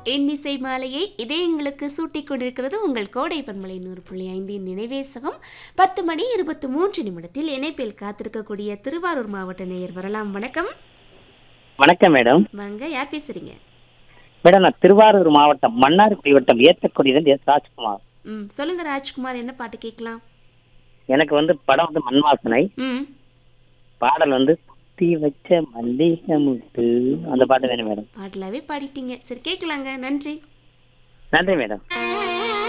எண்ணிசை மாலையை இதயங்களுக்கு சூட்டிக் கொண்டிருக்கிறது உங்கள் கோடை பன்மலை நூறு புள்ளி ஐந்தின் நினைவேசகம் பத்து மணி இருபத்தி மூன்று நிமிடத்தில் இணைப்பில் காத்திருக்கக்கூடிய திருவாரூர் மாவட்ட நேயர் வரலாம் வணக்கம் வணக்கம் மேடம் வாங்க யார் பேசுறீங்க மேடம் நான் திருவாரூர் மாவட்டம் மன்னார்குடி வட்டம் ஏத்தக்குடியிலிருந்து எஸ் ராஜ்குமார் ம் சொல்லுங்க ராஜ்குமார் என்ன பாட்டு கேட்கலாம் எனக்கு வந்து படம் வந்து மண் வாசனை ம் பாடல் வந்து குத்தி வச்ச மல்லிகை முட்டு அந்த பாட்டு வேணும் மேடம் பாடலாவே பாடிட்டீங்க சரி கேட்கலாங்க நன்றி நன்றி மேடம்